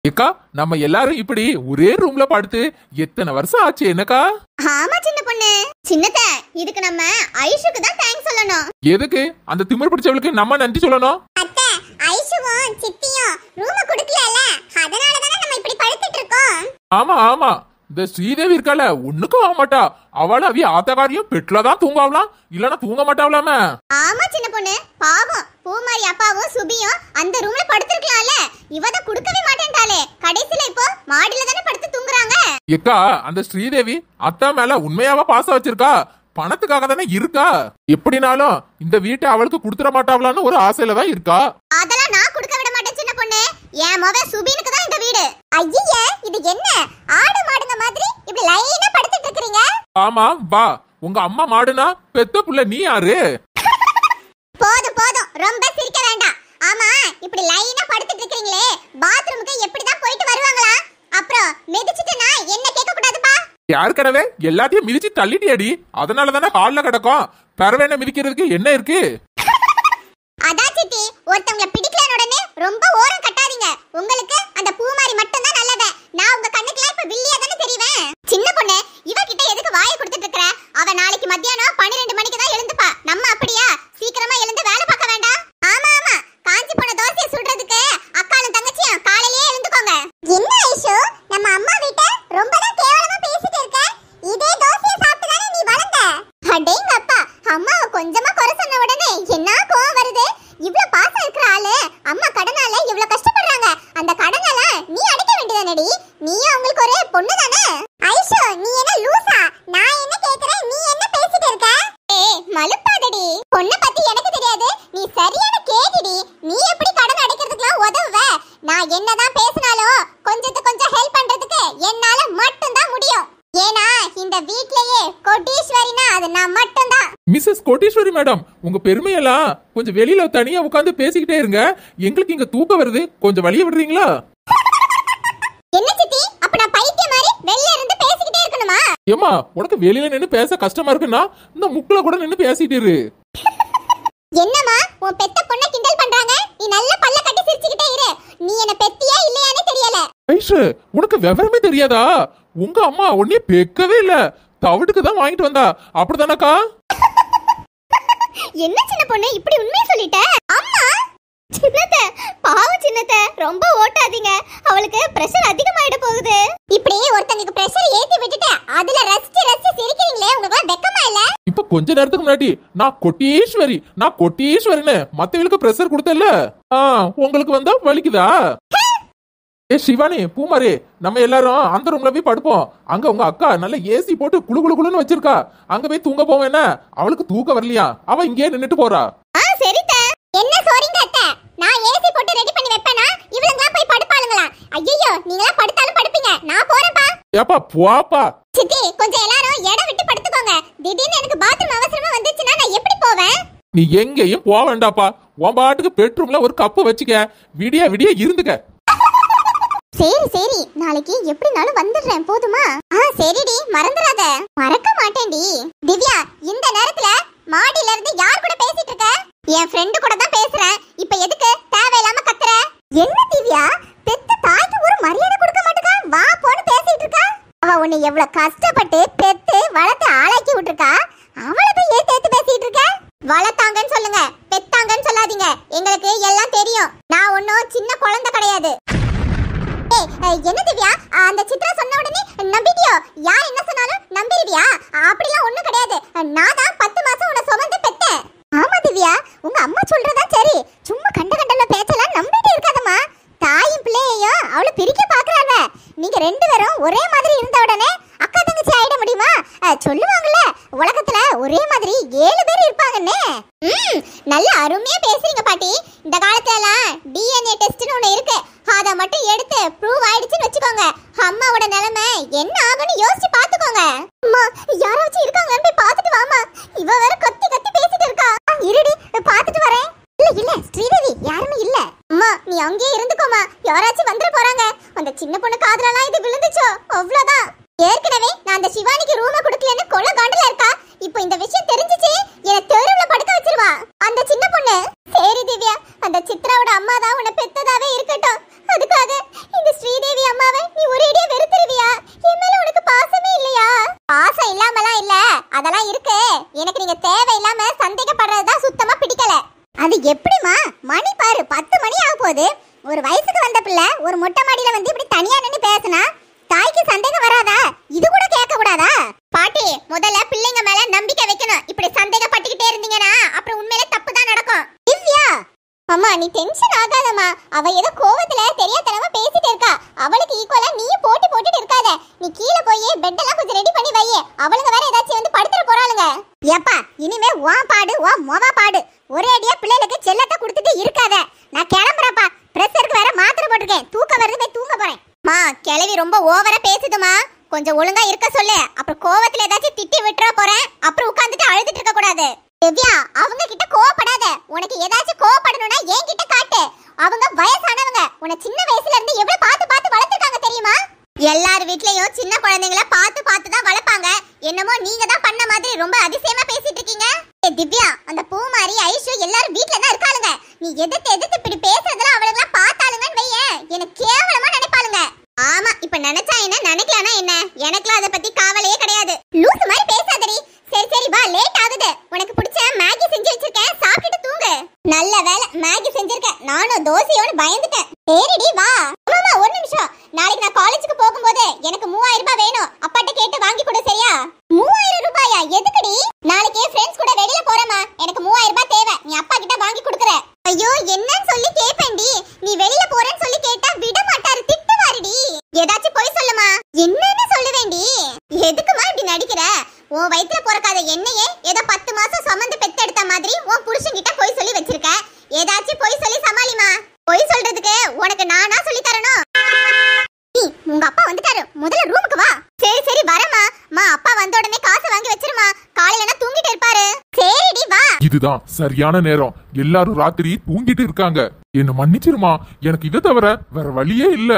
ஏக்கா நம்ம எல்லாரும் இப்படி ஒரே ரூம்ல படுத்து எத்தனை வருஷம் ஆச்சு என்னக்கா ஆமா சின்ன பொண்ணு சின்னத்த இதுக்கு நம்ம ஐஷுக்கு தான் தேங்க்ஸ் சொல்லணும் எதுக்கு அந்த திமிர் பிடிச்சவளுக்கு நம்ம நன்றி சொல்லணும் அத்தை ஐஷுவும் சித்தியும் ரூம குடுக்கலல அதனால தானே நம்ம இப்படி படுத்துட்டு இருக்கோம் ஆமா ஆமா இந்த ஸ்ரீதேவி இருக்கால ஒண்ணுக்கும் ஆக மாட்டா அவள அவிய ஆத்தகாரியும் பெட்ல தான் தூங்காவலாம் இல்லனா தூங்க மாட்டாவலாமே ஆமா சின்ன பொண்ணு பாவம் பூமாரி அப்பாவும் சுபியும் அந்த ரூம்ல படுத்திருக்கலாம்ல இவ தான் குடுக்கவே மாட்டேன்டாலே கடைசில இப்போ மாடியில தானே படுத்து தூங்குறாங்க ஏக்கா அந்த ஸ்ரீதேவி அத்தா மேல உண்மையாவா பாசம் வச்சிருக்கா பணத்துக்காக தானே இருக்கா எப்படினாலும் இந்த வீட்டை அவளுக்கு கொடுத்துட மாட்டாவலான்னு ஒரு ஆசையில தான் இருக்கா அதெல்லாம் நான் கொடுக்க விட மாட்டேன் சின்ன பொண்ணு என் மொபைல் சுபினுக்கு தான் இந்த வீடு ஐய இது என்ன ஆடு மாடுங்க மாதிரி இப்படி லைனா படுத்துட்டு இருக்கீங்க ஆமா வா உங்க அம்மா மாடுனா பெத்த புள்ள நீ யாரு போதும் போதும் ரொம்ப சிரிக்க வேண்டாம் ஆமா இப்படி லைனா படுத்துட்டு இருக்கீங்களே பாத்ரூமுக்கு எப்படி தான் போயிட்டு வருவாங்களா அப்புறம் மிதிச்சிட்டுனா என்ன கேட்க கூடாதுப்பா ஏற்கனவே எல்லாத்தையும் மிதிச்சு தள்ளிட்டியாடி அதனால தானே ஹால்ல கிடக்கும் பரவேன மிதிக்கிறதுக்கு என்ன இருக்கு அதான் சித்தி ஒருத்தவங்கள பிடிக்கலன உடனே ரொம்ப ஓரம் கட்டாதீங்க உங்களுக்கு அந்த பூமாரி மட்டும் தான் நல்லவ நான் உங்க கண்ணுக்குலாம் இப்ப வில்லியா தானே தெரிவேன் சின்ன பொண்ணு இவகிட்ட எதுக்கு வாயை கொடுத்துட்டு இருக்கற அவ நாளைக்கு மத்தியானம் 12 மணிக்கு தான் எழுந்துப்பா நம்ம அப்படியா சீக்கிரமா எழுந்து வேலை பார்க்க வேண்டாம் ஆமா ஆமா காஞ்சி போன தோசையை சுடுறதுக்கு அக்காளும் தங்கச்சியும் காலையிலே எழுந்துக்கோங்க என்ன ஐஷு நம்ம அம்மா வீட்ட ரொம்ப தான் கேவலமா பேசிட்டு இருக்க இதே தோசையை சாப்பிட்டு தானே நீ வளர்ந்த அடேங்க அப்பா அம்மாவை கொஞ்சமா குறை சொன்ன உடனே என்ன கோவம் வருது இவ்ளோ பாசம் இருக்கிற ஆளு அம்மா கடனால இவ்ளோ கஷ்டப்படுறாங்க அந்த கடனால நீ அடைக்க வேண்டியதானடி நீயும் அவங்களுக்கு ஒரு பொண்ணு தானே ஐஷு நீ என்ன லூசா நான் என்ன கேக்குறேன் நீ என்ன பேசிட்டு இருக்க ஏய் மலுப்பாதடி பொண்ணு பத்தி எனக்கு தெரியாது நீ சரியான கேடிடி நீ எப்படி கடன் அடைக்கிறதுக்குலாம் உதவுவ நான் என்னதான் பேசினாலும் கொஞ்சத்துக்கு கொஞ்சம் ஹெல்ப் பண்றதுக்கு என்னால மட்டும்தான் முடியும் ஏன்னா இந்த வீட்லயே கோட்டீஸ்வரினா அது நான் மட்டும்தான் மிஸ்ஸஸ் கோட்டீஸ்வரி மேடம் உங்க பெருமையெல்லாம் கொஞ்சம் வெளியில தனியா உட்காந்து பேசிக்கிட்டே இருங்க எங்களுக்கு இங்க தூக்கம் வருது கொஞ்சம் வழிய விடுறீங்களா என்ன சித்தி அப்ப நான் பைத்தியம் மாதிரி வெளிய இருந்து பேசிக்கிட்டே இருக்கணுமா ஏமா உனக்கு வெளியில நின்னு பேச கஷ்டமா இருக்குன்னா இந்த முக்குல கூட நின்னு பேசிட்டு இரு என்னம்மா உன் பெத்த பொண்ண கிண்டல் பண்றாங்க நீ நல்ல பல்ல கட்டி சிரிச்சுக்கிட்டே இரு நீ என்ன பெத்தியா இல்லையானே தெரியல ஐஷு உனக்கு விவரமே தெரியாதா உங்க அம்மா உன்னைய பெக்கவே இல்ல தவிடுக்கு தான் வாங்கிட்டு வந்தா அப்படிதானக்கா என்ன சின்ன பொண்ணு இப்படி உண்மையை சொல்லிட்ட அம்மா சின்னத்த பாவம் சின்னத்த ரொம்ப ஓட்டாதீங்க அவளுக்கு பிரஷர் அதிகமாயிட போகுது இப்படி ஒருத்தங்களுக்கு பிரஷர் ஏத்தி விட்டுட்டு அதுல ரசிச்சு ரசிச்சு சிரிக்கிறீங்களே உங்களுக்கு வெக்கமா இல்ல இப்ப கொஞ்ச நேரத்துக்கு முன்னாடி நான் கொட்டீஸ்வரி நான் கொட்டீஸ்வரின்னு மத்தவங்களுக்கு பிரஷர் கொடுத்தல ஆ உங்களுக்கு வந்தா வலிக்குதா ஏ சிவானி பூமாரி நம்ம எல்லாரும் அந்த ரூம்ல போய் படுப்போம் அங்க உங்க அக்கா நல்ல ஏசி போட்டு குளு குளு குளுன்னு வச்சிருக்கா அங்க போய் தூங்க போவோம் என்ன அவளுக்கு தூக்கம் வரலையா அவ இங்கேயே நின்னுட்டு போறா ஆ சரித்த என்ன சோரிங்க அத்தை நான் ஏசி போட்டு ரெடி பண்ணி வைப்பேனா இவளுங்களா போய் படுப்பாளுங்களா ஐயோ நீங்களா படுத்தாலும் படுப்பீங்க நான் போறேன்ப்பா ஏப்பா போப்பா சித்தி கொஞ்சம் எல்லாரும் இடம் விட்டு படுத்துக்கோங்க திடீர்னு எனக்கு பாத்ரூம் அவசரமா வந்துச்சுன்னா நான் எப்படி போவேன் நீ எங்கேயும் போக வேண்டாப்பா உன் பாட்டுக்கு பெட்ரூம்ல ஒரு கப்பு வச்சுக்க விடிய விடிய இருந்துக்க சரி சரி நாளைக்கு எப்படினாலும் வந்துடுறேன் போதுமா ஆ சரிடி மறந்துடாத மறக்க மாட்டேன்டி திவ்யா இந்த நேரத்துல மாடியில இருந்து யார் கூட பேசிட்டு இருக்க என் ஃப்ரெண்டு கூட தான் பேசுறேன் இப்ப எதுக்கு தேவையில்லாம கத்துற என்ன திவ்யா பெத்த தாய்க்கு ஒரு மரியாதை கொடுக்க மாட்டேக்கா வா போன்னு பேசிட்டு இருக்கா அவ உன்னை எவ்வளவு கஷ்டப்பட்டு பெத்து வளர்த்து ஆளாக்கி விட்டுருக்கா அவளை போய் ஏத்து ஏத்து பேசிட்டு இருக்க வளர்த்தாங்கன்னு சொல்லுங்க பெத்தாங்கன்னு சொல்லாதீங்க எங்களுக்கு எல்லாம் தெரியும் நான் ஒன்னும் சின்ன குழந்தை கிடையாது ஏய், அஹ், என்ன திவ்யா அஹ், அந்த சித்ரா சொன்ன உடனே நம்பிட்டியோ யார் என்ன சொன்னாலும் நம்பிடுவியா அப்படிலாம் ஒண்ணும் கிடையாது அஹ், நான் தான் பத்து மாசம் உன்னை சுமந்து பெத்தேன் ஆமா திவ்யா உங்க அம்மா சொல்றதா சரி சும்மா கண்ட கண்டன பேச்செல்லாம் நம்பிட்டு இருக்காதம்மா தாயும் பிள்ளையையும் அவளை பிரிக்க பாக்குறாங்க நீங்க ரெண்டு பேரும் ஒரே மாதிரி இருந்த உடனே அக்கா தங்கச்சி ஆயிட முடியுமா அஹ், சொல்லுவாங்கல்ல உலகத்துல ஒரே மாதிரி ஏழு பேர் இருப்பாங்கன்னு ம் நல்ல அருமையா பேசுறீங்க பாட்டி இந்த காலத்துல எல்லாம் டிஎன்ஏ டெஸ்ட்னு ஒண்ணு இருக்கு அத மட்டும் எடுத்து ப்ரூவ் ஆயிடுச்சுன்னு வச்சுக்கோங்க அம்மாவோட நிலைமை என்ன ஆகும்னு யோசிச்சு பாத்துக்கோங்க அம்மா யாராச்சும் இருக்காங்கன்னு போய் பாத்துட்டு வாமா இவ வேற கத்தி கத்தி பேசிட்டு இருக்கா ஆ, இருடி பாத்துட்டு வரேன் இல்ல இல்ல ஸ்ரீதேவி யாருமே இல்ல அம்மா நீ அங்கேயே இருந்துக்கோமா யாராச்சும் வந்துட போறாங்க அந்த சின்ன பொண்ணு காதுலலாம் இது விழுந்துச்சோ அவ்வளவுதான் ஏற்கனவே நான் அந்த சிவானிக்கு ரூம கொடுக்கலன்னு கொலை காண்டுல இருக்கா இப்போ இந்த விஷயம் தெரிஞ்சுச்சு என்ன தெருவுல படுக்க வச்சிருவா அந்த சின்ன பொண்ணு சரி திவ்யா அந்த சித்ராவோட அம்மா தான் உன்னை பெத்ததாவே இருக்கட்டும் அதுக்காக இந்த ஸ்ரீ மொட்டை மாடியில வந்து இப்படி தனியா நின்னு பேசினா தாய்க்கு சந்தேகம் வராதா இது கூட கேட்க கூடாதா பாட்டி முதல்ல பிள்ளைங்க மேல நம்பிக்கை வைக்கணும் இப்படி சந்தேகப்பட்டுக்கிட்டே இருந்தீங்கன்னா அப்புறம் உண்மையிலே தப்பு தான் நடக்கும் திவ்யா அம்மா நீ டென்ஷன் ஆகாதம்மா அவ ஏதோ கோவத்துல தெரியாதனமா பேசிட்டு இருக்கா அவளுக்கு ஈக்குவலா நீயும் போட்டி போட்டுட்டு இருக்காத நீ கீழே போய் பெட் எல்லாம் கொஞ்சம் ரெடி பண்ணி வை அவளுங்க வேற ஏதாச்சும் வந்து படுத்துற போறாளுங்க ஏப்பா இனிமே வா பாடு வா மொவா பாடு ஒரே அடியா பிள்ளைகளுக்கு செல்லத்தை கொடுத்துட்டு இருக்காத நான் கிளம்புறப்பா பிரஷருக்கு வேற மாத்திரை போட்டிருக்கேன் தூக்கம் வருது போய் தூங்க போறேன் மா கிளவி ரொம்ப ஓவரா பேசுதுமா கொஞ்சம் ஒழுங்கா இருக்க சொல்லு அப்புறம் கோவத்துல ஏதாச்சும் திட்டி விட்டுற போறேன் அப்புறம் உட்கார்ந்துட்டு அழுதுட்டு இருக்க கூடாது திவ்யா அவங்க கிட்ட கோவப்படாத உனக்கு ஏதாச்சும் கோவப்படணும்னா என் கிட்ட காட்டு அவங்க வயசானவங்க உன்னை சின்ன வயசுல இருந்து எவ்வளவு பார்த்து பார்த்து வளர்த்துருக்காங்க தெரியுமா எல்லார் வீட்லயும் சின்ன குழந்தைங்கள பார்த்து பார்த்து தான் வளர்ப்பாங்க என்னமோ நீங்க தான் பண்ண மாதிரி ரொம்ப அதிசயமா பேசிட்டு இருக்கீங்க ஏய் திவ்யா அந்த பூமாரி ஐஷு எல்லாரும் வீட்ல தான் இருக்காளுங்க நீ எதிர்த்து எதிர்த்து இப்படி பேசுறதுல அவளுங்களாம் பார்த்தாளுங்கன்னு வையேன் எனக்கு கேவலமா நினைப்பாளுங்க ஆமா இப்ப நினைச்சா என்ன நினைக்கலனா என்ன எனக்குலாம் அத பத்தி கவலையே கிடையாது லூசு மாதிரி பேசாதடி சரி சரி வா லேட் ஆகுது உனக்கு பிடிச்ச மேகி செஞ்சு வச்சிருக்கேன் சாப்பிட்டுட்டு தூங்கு நல்ல வேலை மேகி செஞ்சிருக்கேன் நானும் தோசையோட பயந்துட்டேன் சரிடி வா ஆமாமா ஒரு நிமிஷம் நாளைக்கு நான் காலேஜுக்கு போகும்போது எனக்கு மூவாயிரம் ரூபாய் வேணும் அப்பாட்ட கேட்டு வாங்கி கொடு சரியா மூவாயிரம் ரூபாயா எதுக்குடி நாளைக்கு ஃப்ரெண்ட்ஸ் கூட வெளியில போறேமா எனக்கு மூவாயிரம் ரூபாய் தேவை நீ அப்பா கிட்ட வாங்கி கொடுக்குற ஐயோ என்னன்னு சொல்லி கேப்பேன்டி நீ வெளியில போறேன்னு சொல்லி கேட்டா விட மாட்டாரு திட்டுவாருடி ஏதாச்சும் போய் சொல்லுமா என்னன்னு சொல்லுவேண்டி எதுக்குமா இப்படி நடிக்கிற உன் வயித்துல பிறக்காத என்னையே ஏதோ பத்து மாசம் சுமந்து பெத்தெடுத்த மாதிரி உன் புருஷன்கிட்ட போய் சொல்லி வச்சிருக்க ஏதாச்சும் போய் சொல்லி சமாளிமா பொய் சொல்றதுக்கு உனக்கு நானா சொல்லி தரணும் நீ உங்க அப்பா வந்துட்டாரு முதல்ல ரூமுக்கு வா சரி சரி வரமா மா அப்பா வந்த உடனே காசை வாங்கி வச்சிருமா காலையில தூங்கிட்டு இருப்பாரு சரிடி வா இதுதான் சரியான நேரம் எல்லாரும் ராத்திரி தூங்கிட்டு இருக்காங்க என்ன மன்னிச்சிருமா எனக்கு இதை தவிர வேற வழியே இல்ல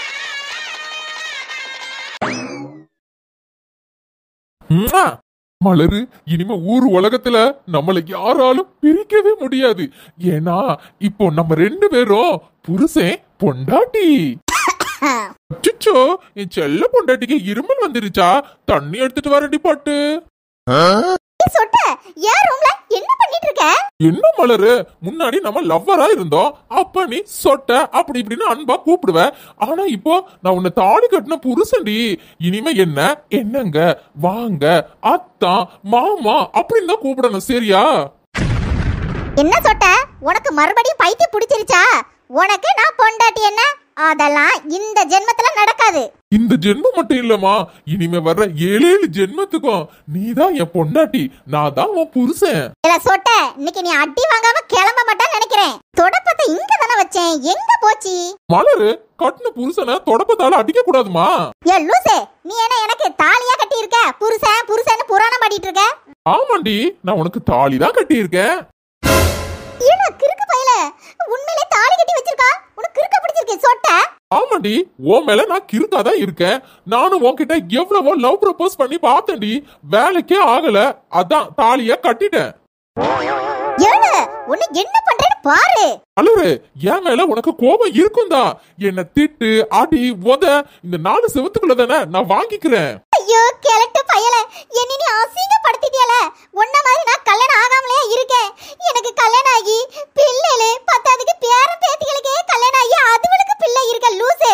ம்மா! மலரு இனிமே ஊர் உலகத்துல நம்மள யாராலும் பிரிக்கவே முடியாது ஏன்னா இப்போ நம்ம ரெண்டு பேரும் புருஷன் பொண்டாட்டி அச்சச்சோ என் செல்ல பொண்டாட்டிக்கு இருமல் வந்துருச்சா தண்ணி எடுத்துட்டு வரடி பாட்டு நீ சொட்ட ஏன் ரூம்ல என்ன பண்ணிட்டு இருக்க என்ன மலரு முன்னாடி நம்ம லவ்வரா இருந்தோம் அப்ப நீ சொட்ட அப்படி இப்படின்னு அன்பா கூப்பிடுவ ஆனா இப்போ நான் உன்னை தாலி கட்டின புருஷன்டி இனிமே என்ன என்னங்க வாங்க அத்தான் மாமா அப்படின்னு தான் கூப்பிடணும் சரியா என்ன சொட்ட உனக்கு மறுபடியும் பைத்தியம் பிடிச்சிருச்சா உனக்கு நான் பொண்டாட்டி என்ன அதெல்லாம் இந்த ஜென்மத்துல நடக்காது இந்த ஜென்மம் மட்டும் இல்லம்மா இனிமே வர்ற ஏழு ஏழு ஜென்மத்துக்கும் நீதான் என் பொண்டாட்டி நான் தான் உன் புருஷன் இல்ல சொட்ட இன்னைக்கு நீ அடி வாங்காம கிளம்ப மாட்டான்னு நினைக்கிறேன் தொடப்பத்தை இங்க தானே வச்சேன் எங்க போச்சு மலரு கட்டின புருஷனை தொடப்பத்தால அடிக்க கூடாதுமா ஏ லூசே நீ என்ன எனக்கு தாலியா கட்டி இருக்க புருஷன் புருஷன் புராணம் பாடிட்டு இருக்க ஆமாண்டி நான் உனக்கு தாலி தான் கட்டியிருக்கேன் ஏடா கிறுக்கு பையல உண்மையிலே தாலி கட்டி வச்சிருக்கா உனக்கு கிறுக்க பிடிச்சிருக்கு சொட்ட ஆமாண்டி உன் மேல நான் கிறுக்காதான் இருக்கேன் நானும் உன்கிட்ட எவ்வளவோ லவ் ப்ரப்போஸ் பண்ணி பார்த்தேன்டி வேலைக்கே ஆகல அதான் தாலிய கட்டிட்டேன் ஏழு உன்னை என்ன பண்றேன்னு பாரு அலரு என் மேல உனக்கு கோபம் இருக்கும் தான் என்ன திட்டு அடி உத இந்த நாலு செவத்துக்குள்ள தானே நான் வாங்கிக்கிறேன் ஐயோ கிழட்டு பயல என்ன நீ அசிங்கப்படுத்திட்டியல உன்ன மாதிரி நான் கல்யாணம் ஆகாமலே இருக்கேன் எனக்கு கல்யாணம் ஆகி பிள்ளைகளு பத்தாவதுக்கு பேரன் பேத்திகளுக்கே கல்யாணம் ஆகி அதுவளுக்கு பிள்ளை இருக்க லூசு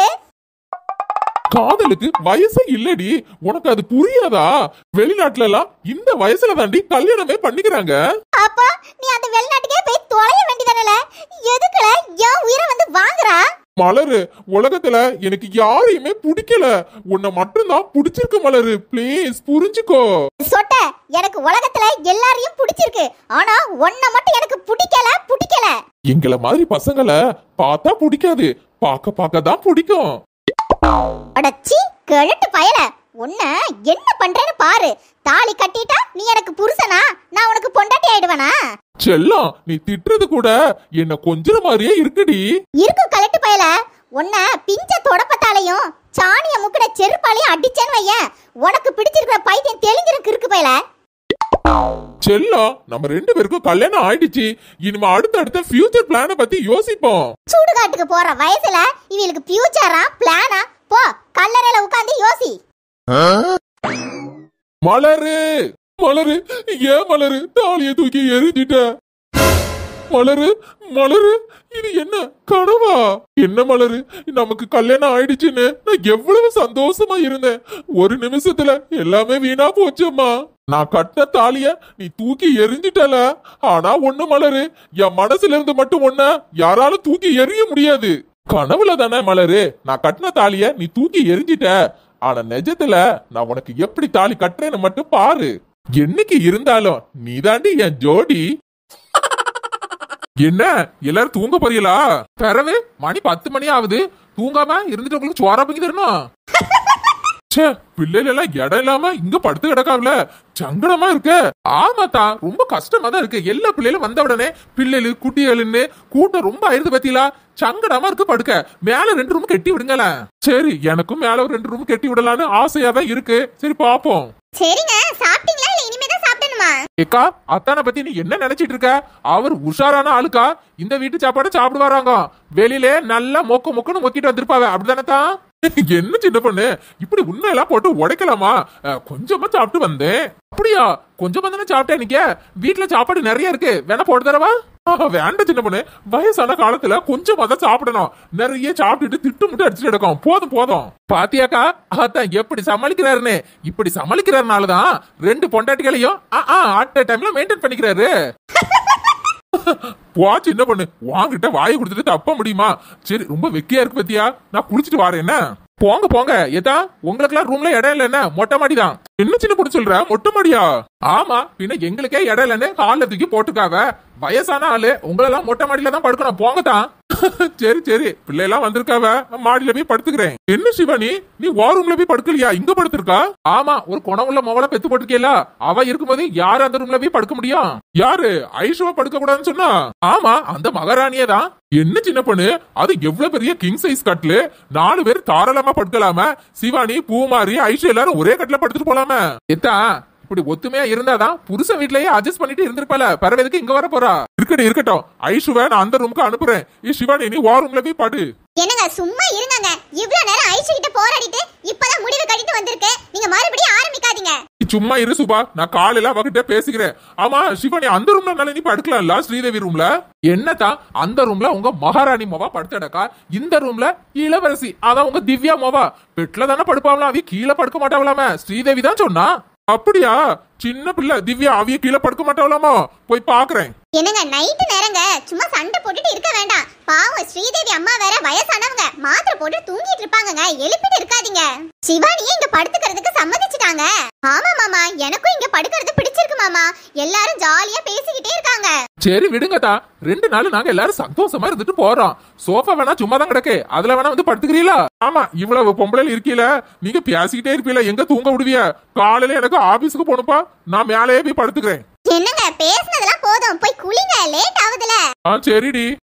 காதலுக்கு வயசே இல்லடி உனக்கு அது புரியாதா வெளிநாட்டுல எல்லாம் இந்த வயசுல தாண்டி கல்யாணமே பண்ணிக்கிறாங்க அப்பா நீ அந்த வெளிநாட்டுக்கே போய் தொலைய வேண்டியதானல எதுக்குல என் உயிரை வந்து வாங்குறா மலரு உலகத்துல எனக்கு யாரையுமே பிடிக்கல உன்னை மட்டும்தான் பிடிச்சிருக்கு மலரு ப்ளீஸ் புரிஞ்சுக்கோ சொட்ட எனக்கு உலகத்துல எல்லாரையும் பிடிச்சிருக்கு ஆனா உன்னை மட்டும் எனக்கு பிடிக்கல பிடிக்கல எங்கள மாதிரி பசங்களை பார்த்தா பிடிக்காது பார்க்க பார்க்க தான் பிடிக்கும் அடச்சி கிழட்டு பயல உன்ன என்ன பண்றேன்னு பாரு தாலி கட்டிட்டா நீ எனக்கு புருஷனா நான் உனக்கு பொண்டாட்டி ஆயிடுவனா செல்லம் நீ திட்டுறது கூட என்ன கொஞ்சற மாதிரியே இருக்குடி இருக்கும் கலட்டு பயல உன்ன பிஞ்ச தொடப்பத்தாலையும் சாணிய முக்கிட செருப்பாலையும் அடிச்சேன்னு வையேன் உனக்கு பிடிச்சிருக்கிற பைத்தியம் தெளிஞ்சிருக்கு இருக்கு பயல செல்லம் நம்ம ரெண்டு பேருக்கும் கல்யாணம் ஆயிடுச்சு இனிமே அடுத்த அடுத்த ஃபியூச்சர் பிளான பத்தி யோசிப்போம் சுடுகாட்டுக்கு போற வயசுல இவளுக்கு ஃபியூச்சரா பிளானா போ கல்லறையில உட்கார்ந்து யோசி மலரு மலரு ஏன் மலரு தாலிய தூக்கி எரிஞ்சிட்ட மலரு மலரு இது என்ன கனவா என்ன மலரு நமக்கு கல்யாணம் ஆயிடுச்சுன்னு நான் எவ்வளவு சந்தோஷமா இருந்தேன் ஒரு நிமிஷத்துல எல்லாமே வீணா போச்சம்மா நான் கட்டின தாலிய நீ தூக்கி எரிஞ்சிட்டல ஆனா ஒண்ணு மலரு என் மனசுல இருந்து மட்டும் ஒண்ண யாராலும் தூக்கி எறிய முடியாது கனவுல தானே மலரு நான் கட்டின தாலிய நீ தூக்கி எரிஞ்சிட்ட ஆனா நிஜத்துல நான் உனக்கு எப்படி தாலி கட்டுறேன்னு மட்டும் பாரு என்னைக்கு இருந்தாலும் நீதாண்டி என் ஜோடி என்ன எல்லாரும் தூங்க போறீங்களா பிறவு மணி பத்து மணி ஆகுது தூங்காம இருந்துட்டு உங்களுக்கு சோறா பங்கி தரணும் ச்சே பிள்ளைகள் எல்லாம் இடம் இல்லாம இங்க படுத்து கிடக்காவில சங்கடமா இருக்கு ஆமாத்தா ரொம்ப கஷ்டமா தான் இருக்கு எல்லா பிள்ளைகளும் வந்த உடனே பிள்ளைகள் குட்டிகளுன்னு கூட்டம் ரொம்ப ஆயிருது பத்திலா சங்கடமா இருக்கு படுக்க மேல ரெண்டு ரூம் கட்டி விடுங்களேன் சரி எனக்கும் மேல ஒரு ரெண்டு ரூம் கட்டி விடலான்னு ஆசையா தான் இருக்கு சரி பாப்போம் சரிங்க சாப்பிட்டீங்களா இல்ல இனிமே தான் சாப்பிடணுமா ஏக்கா அத்தானை பத்தி நீ என்ன நினைச்சிட்டு இருக்க அவர் உஷாரான ஆளுக்கா இந்த வீட்டு சாப்பாடு சாப்பிடுவாராங்க வெளியிலே நல்லா மொக்க மொக்கன்னு மொக்கிட்டு வந்திருப்பாவ அப்படிதானே என்ன சின்ன பொண்ணு இப்படி உண்மையெல்லாம் போட்டு உடைக்கலாமா அஹ், கொஞ்சமா சாப்பிட்டு வந்தேன் அப்படியா கொஞ்சமா தானே சாப்பிட்டேன் நீங்க வீட்டுல சாப்பாடு நிறைய இருக்கு வேணா போட்டு தரவா ஆஹ், வேண்டாம் சின்ன பொண்ணு வயசான காலத்துல கொஞ்சமா தான் சாப்பிடணும் நிறைய சாப்பிட்டுட்டு திட்டு முட்டு அடிச்சுட்டு எடுக்கும் போதும் போதும் பாத்தியாக்கா அதான் எப்படி சமாளிக்கிறாருன்னு இப்படி சமாளிக்கிறதுனாலதான் ரெண்டு பொண்டாட்டிகளையும் அட் டைம்ல மெயின்டைன் பண்ணிக்கிறாரு வா சின்ன பொண்ணு வாங்கிட்ட வாயை கொடுத்துட்டு தப்ப முடியுமா சரி ரொம்ப வெக்கையா இருக்கு பத்தியா நான் குளிச்சிட்டு வரேன் என்ன போங்க போங்க ஏதா உங்களுக்குலாம் ரூம்ல இடம் இல்ல என்ன மொட்டை மாடி தான் என்ன சின்ன பொண்ணு சொல்ற மொட்டை மாடியா ஆமா பின்ன எங்களுக்கே இடம் இல்லைன்னு கால்ல தூக்கி போட்டுக்காவ வயசான ஆளு உங்களெல்லாம் மொட்டை மாடியில தான் படுக்கணும் போங்க தான் சரி சரி பிள்ளை எல்லாம் வந்திருக்காவ நான் மாடியில போய் படுத்துக்கிறேன் என்ன சிவானி நீ வா ரூம்ல போய் படுக்கலையா இங்க படுத்திருக்கா ஆமா ஒரு குணமுள்ள மவளை பெத்து போட்டுக்கல அவ இருக்கும்போது யாரு அந்த ரூம்ல போய் படுக்க முடியும் யாரு ஐஷுவா படுக்க கூடாதுன்னு சொன்னா ஆமா அந்த மகாராணியே தான் என்ன சின்ன பொண்ணு அது எவ்வளவு பெரிய கிங் சைஸ் கட்லு நாலு பேர் தாராளமா படுக்கலாம சிவானி பூமாரி ஐஷு எல்லாரும் ஒரே கட்ல படுத்துட்டு போலாம எத்தா இப்படி ஒத்துமையா இருந்தாதான் புருஷன் வீட்லயே அட்ஜஸ்ட் பண்ணிட்டு இருந்திருப்பால பரவதுக்கு இங்க வர போறா இருக்கட்டும் இருக்கட்டும் ஐஷுவை நான் அந்த ரூமுக்கு அனுப்புறேன் ஏ சிவானி நீ வா ரூம்ல போய் படு என்னங்க சும்மா இருங்கங்க இவ்ளோ நேரம் ஐஷு கிட்ட போராடிட்டு இப்பதான் முடிவு கட்டிட்டு வந்திருக்கு நீங்க மறுபடியும் ஆரம்பிக்காதீங்க நீ சும்மா இரு சுபா நான் காலையில அவகிட்ட பேசிக்கிறேன் ஆமா சிவானி அந்த ரூம்ல நல்ல நீ படுக்கலாம்ல ஸ்ரீதேவி ரூம்ல என்னத்தா அந்த ரூம்ல உங்க மகாராணி மோவா படுத்தடக்கா இந்த ரூம்ல இளவரசி அதான் உங்க திவ்யா மோவா பெட்ல தானே படுப்பாவலாம் அவிய கீழே படுக்க மாட்டாவலாமே ஸ்ரீதேவி தான் சொன்னா அப்படியா சின்ன பிள்ளை திவ்யா அவிய கீழே படுக்க மாட்டாவலாமா போய் பாக்குறேன் என்னங்க நைட்டு நேரங்க சும்மா சண்டை போட்டுட்டு இருக்க வேண்டாம் பாவம் ஸ்ரீதேவி அம்மா வேற வயசானவங்க மாத்திரை போட்டு தூங்கிட்டு இருப்பாங்கங்க எழுப்பிட்டு இருக்காதீங்க சிவானியே இங்க படுத்துக்கிறதுக்கு சம்மதிச்சுட்டாங்க ஆமா மாமா எனக்கும் இங்க படுக்கிறது பிடிச்சிருக்கு மாமா எல்லாரும் ஜாலியா பேசிக்கிட்டே இருக்காங்க சரி விடுங்கதா ரெண்டு நாள் நாங்க எல்லாரும் சந்தோஷமா இருந்துட்டு போறோம் சோஃபா வேணா சும்மா தான் கிடக்கு அதுல வேணா வந்து படுத்துக்கிறீங்களா ஆமா இவ்வளவு பொம்பளை இருக்கீல நீங்க பேசிக்கிட்டே இருப்பீல எங்க தூங்க விடுவிய காலையில எனக்கு ஆபீஸுக்கு போகணுப்பா நான் மேலேயே போய் படுத்துக்கிறேன் என்னங்க பேசுனதெல்லாம் போதும் போய் குளிங்க லேட் ஆகுதுல ஆ சரிடி